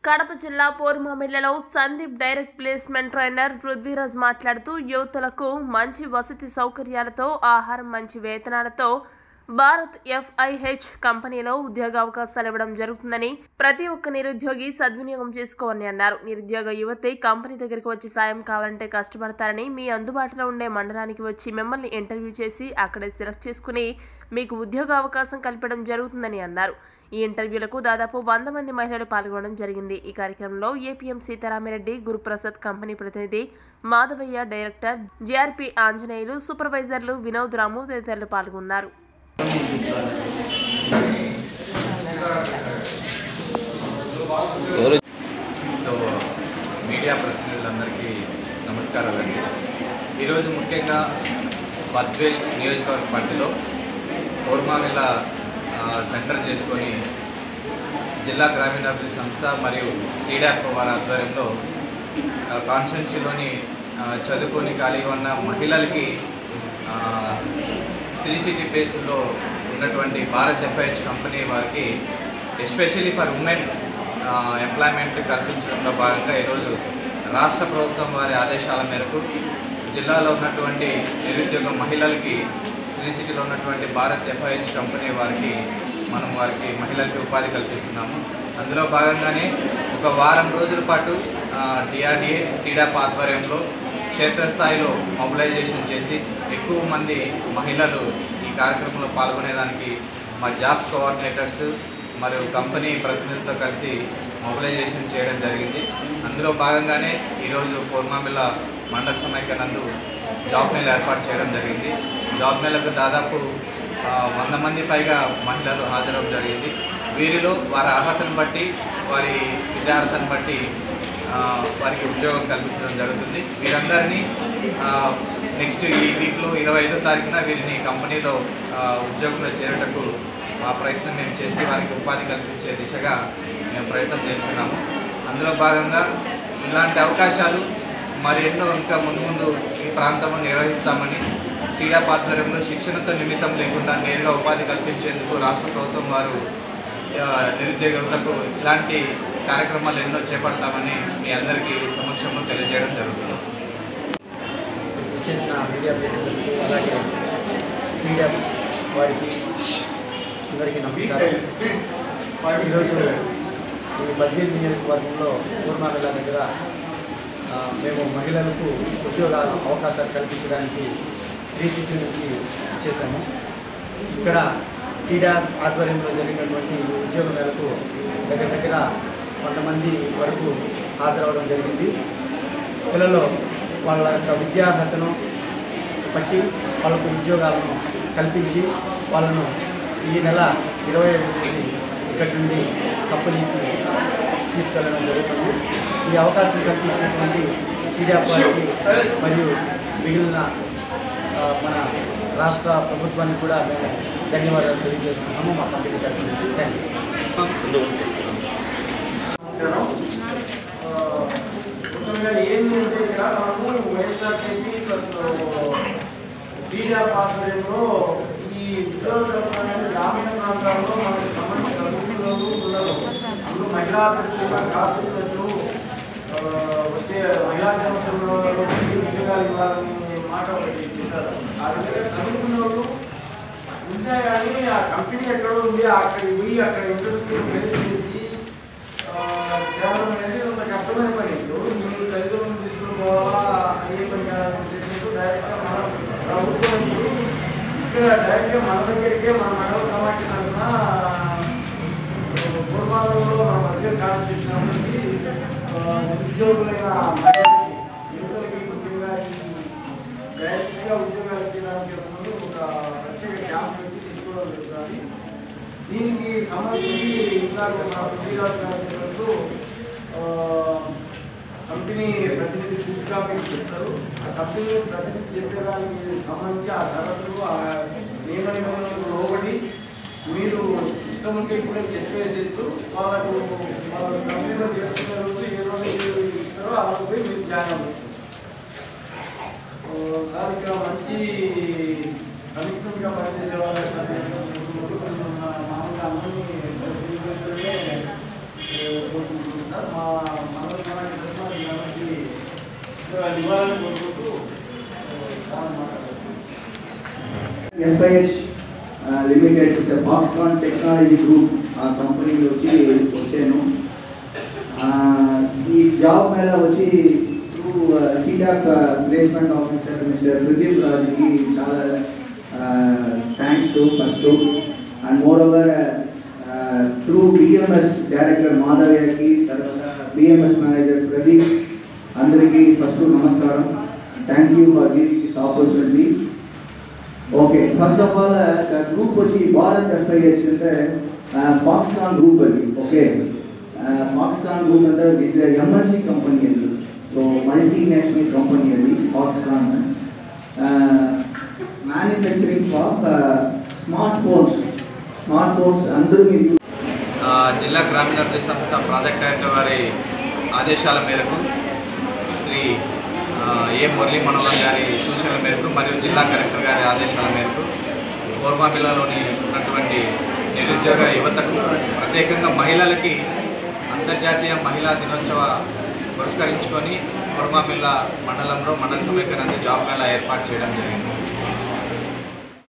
కడప జిల్లా పోరుమామిళ్లలో Sandeep direct placement trainer Prithviraj మాట్లాడుతూ యువతులకు మంచి వసతి సౌకర్యాలతో ఆహారం మంచి వేతనాలతో భారత్ ఎఫ్ఐహెచ్ కంపెనీలో ఉద్యోగావకాశాలు ఇవ్వడం జరుగుతుందని ప్రతి ఒక్క నిరుద్యోగి సద్వినియోగం చేసుకోవాలని అన్నారు నిరుద్యోగ యువతి కంపెనీ దగ్గరికి వచ్చి సాయం కావాలంటే కష్టపడతారని మీ అందుబాటులో ఉండే మండలానికి వచ్చి మిమ్మల్ని ఇంటర్వ్యూ చేసి అక్కడే సెలెక్ట్ చేసుకుని మీకు ఉద్యోగ అవకాశం కల్పడం జరుగుతుందని అన్నారు ఈ ఇంటర్వ్యూలకు దాదాపు వంద మంది మహిళలు పాల్గొనడం జరిగింది ఈ కార్యక్రమంలో ఏపీఎం సీతారామిరెడ్డి గురుప్రసాద్ కంపెనీ ప్రతినిధి మాధవయ్య డైరెక్టర్ జేఆర్పీ ఆంజనేయులు సూపర్వైజర్లు వినోద్ రాము తదితరులు పాల్గొన్నారు ఎవరు సో మీడియా ప్రతినిధులందరికీ నమస్కారాలండి ఈరోజు ముఖ్యంగా బద్వేల్ నియోజకవర్గ పరిధిలో ఓర్మామిల సెంటర్ చేసుకొని జిల్లా గ్రామీణాభివృద్ధి సంస్థ మరియు సీడాప్ వారి ఆధ్వర్యంలో కాన్స్టిట్యున్సీలోని చదువుకొని ఖాళీగా ఉన్న మహిళలకి సిటీ సిటీ ప్లేసుల్లో ఉన్నటువంటి భారత్ ఎఫ్ఐహెచ్ కంపెనీ వారికి ఎస్పెషల్లీ ఫర్ ఉమెన్ ఎంప్లాయ్మెంట్ కల్పించడంలో భాగంగా ఈరోజు రాష్ట్ర ప్రభుత్వం వారి ఆదేశాల మేరకు జిల్లాలో ఉన్నటువంటి నిరుద్యోగ మహిళలకి సిటీ సిటీలో ఉన్నటువంటి భారత్ ఎఫ్ఐహెచ్ కంపెనీ వారికి మనం వారికి మహిళలకి ఉపాధి కల్పిస్తున్నాము అందులో భాగంగానే ఒక వారం రోజుల పాటు డిఆర్డిఏ సీడాప్ ఆధ్వర్యంలో క్షేత్రస్థాయిలో మొబిలైజేషన్ చేసి ఎక్కువ మంది మహిళలు ఈ కార్యక్రమంలో పాల్గొనేదానికి మా జాబ్స్ కోఆర్డినేటర్స్ మరియు కంపెనీ ప్రతినిధులతో కలిసి మొబిలైజేషన్ చేయడం జరిగింది అందులో భాగంగానే ఈరోజు పూర్మామిల్ల మండల సమైక్య నందు జాబ్ మేళ ఏర్పాటు చేయడం జరిగింది జాబ్ మేళకు దాదాపు ఆ, వంద మంది పైగా మహిళలు హాజరవడం జరిగింది వీరిలో వారి అర్హతను బట్టి వారి విద్యార్హతను బట్టి ఆ, వారికి ఉద్యోగం కల్పించడం జరుగుతుంది వీరందరినీ నెక్స్ట్ ఈ వీక్లో ఇరవై ఐదో తారీఖున వీరిని కంపెనీలో ఆ, ఉద్యోగంలో చేరేటకు ఆ ప్రయత్నం మేము చేసి వారికి ఉపాధి కల్పించే దిశగా మేము ప్రయత్నం చేస్తున్నాము అందులో భాగంగా ఇలాంటి అవకాశాలు మరెన్నో ఇంకా ముందు ముందు ఈ ప్రాంతంలో నిర్వహిస్తామని సీడా ఆధ్వర్యంలో శిక్షణతో నిమిత్తం లేకుండా నేరుగా ఉపాధి కల్పించేందుకు రాష్ట్ర ప్రభుత్వం వారు ఆ, నిరుద్యోగ యువతకు ఇలాంటి కార్యక్రమాలు ఎన్నో చేపడతామని మీ అందరికీ సమక్షంలో తెలియజేయడం జరుగుతుంది చేసిన మీడియా ప్రతినిధులకు అలాగే సీఎం వారికి అందరికీ నమస్కారం ఈరోజు ఈ బద్వేల్ నియోజకవర్గంలో పూర్ణాగల దగ్గర ఆ, మేము మహిళలకు ఉద్యోగ అవకాశాలు కల్పించడానికి శ్రీ సిటీ నుంచి ఇచ్చేసాము ఇక్కడ సీడా ఆధ్వర్యంలో జరిగినటువంటి ఈ ఉద్యోగ మేరకు దగ్గర దగ్గర కొంతమంది వరకు హాజరవడం జరిగింది పిల్లలు వాళ్ళ యొక్క విద్యార్హతను బట్టి వాళ్ళకు ఉద్యోగాలను కల్పించి వాళ్ళను ఈ నెల ఇరవై ఐదు తేదీ ఇక్కడి నుండి కంపెనీకి తీసుకెళ్ళడం జరుగుతుంది ఈ అవకాశం కల్పించినటువంటి సీడియాప్ వారికి మరియు మిగిలిన ఆ, మన రాష్ట్ర ప్రభుత్వానికి కూడా మేము ధన్యవాదాలు తెలియజేస్తున్నాము మా కంపెనీ తరఫు నుంచి థ్యాంక్ యూ ముఖ్యంగా ఏంటంటే ఇక్కడ మనము వైఎస్ఆర్సీపీ ప్లస్ బీజా ఆధ్వర్యంలో ఈ ఉద్యోగ గ్రామీణ ప్రాంతాల్లో మనకు సంబంధించిన చదువుతున్నారు పిల్లలు అందులో మహిళా ప్రతిభ కార్మికులకు ఆ, వచ్చే మహిళా సంస్థల్లో ఉద్యోగాలు ఇవ్వాలని మాట ఒకటి చెప్పారు ఆ విధంగా చదువుకున్న వాళ్ళు ఉంటే కానీ ఆ కంపెనీ ఎక్కడ ఉంది అక్కడికి పోయి అక్కడ ఇంటర్వ్యూ చేసి ఆ, కేవలం అనేది ఒక కష్టమైన పని ఎవరు మీరు తల్లిదండ్రులు తీసుకుని పోవాలా అయ్యే పని కాదని చెప్పినట్టు డైరెక్ట్గా మన ప్రభుత్వం ఇక్కడ డైరెక్ట్గా మన దగ్గరికే మన మండల సమాఖ్య తరఫున పూర్వాలలో మన మధ్య కాన్స్టిట్యూషన్ ఉద్యోగులైన మహిళలకి, యువతలకి ముఖ్యంగా ఈ డైరెక్ట్గా ఉద్యోగాలు ఇచ్చడానికి ముందు ఒక ప్రత్యేక క్యాంప్ పెట్టి తీసుకోవడం జరుగుతుంది దీనికి సంబంధించి ఇందాక మా శ్రీరాజ్ గారు చెప్పినట్టు ఆ, కంపెనీ ప్రతినిధి పూర్తిగా మీకు చెప్తారు ఆ కంపెనీ ప్రతినిధి చెప్పేదానికి సంబంధించి ఆ ధరలు ఆ నియమ నిబంధనలకు లోబడి మీరు ఇష్టం ఉంటే ఇప్పుడే చెప్పేసేస్తూ వాళ్ళకు వాళ్ళ కంపెనీలో చేసుకునే రోజు ఏ రోజు మీరు ఇస్తారో ఆ రోజు పోయి మీరు జాయిన్ అవ్వచ్చు ఆ, సార్ ఇక్కడ మంచి కమిట్మెంట్గా పనిచేసే వాళ్ళు సార్ నేను మామూలుగా అందరినీ కోరుకుంటున్నాను సార్ మా FIH limited Foxconn technology group ఆ కంపెనీలో వచ్చి వచ్చాను ఆ, ఈ జాబ్ మీద వచ్చి త్రూ సీటాప్ ప్లేస్మెంట్ ఆఫీసర్ మిస్టర్ ప్రదీప్ రాజుకి చాలా thanks first and moreover through BMS director మాధవ్యకి తర్వాత బిఎంఎస్ మేనేజర్ ప్రదీప్ అందరికీ ఫస్ట్ నమస్కారం thank you for giving this opportunity okay first of all group వచ్చి భారత్ ఎఫ్ఐహెచ్ అంటే ఫాక్స్కాన్ గ్రూప్ అది ఓకే ఫాక్స్కాన్ గ్రూప్ అంటే ఇట్స్ ఎంఎన్సీ కంపెనీ అది so multinational company అది Foxconn manufacturing of smartphones smartphones అందరూ మీరు ఆ, జిల్లా గ్రామీణాభివృద్ధి సంస్థ ప్రాజెక్ట్ డైరెక్టర్ వారి ఆదేశాల మేరకు శ్రీ ఆ, ఏ మురళీ మనోహర్ గారి సూచనల మేరకు మరియు జిల్లా కలెక్టర్ గారి ఆదేశాల మేరకు కోర్మాబిల్లాలోని ఉన్నటువంటి నిరుద్యోగ యువతకు ప్రత్యేకంగా మహిళలకి అంతర్జాతీయ మహిళా దినోత్సవ పురస్కరించుకొని కోర్మాబిల్లా మండలంలో మండల సమైక్యనంది జాబ్ మేళా ఏర్పాటు చేయడం జరిగింది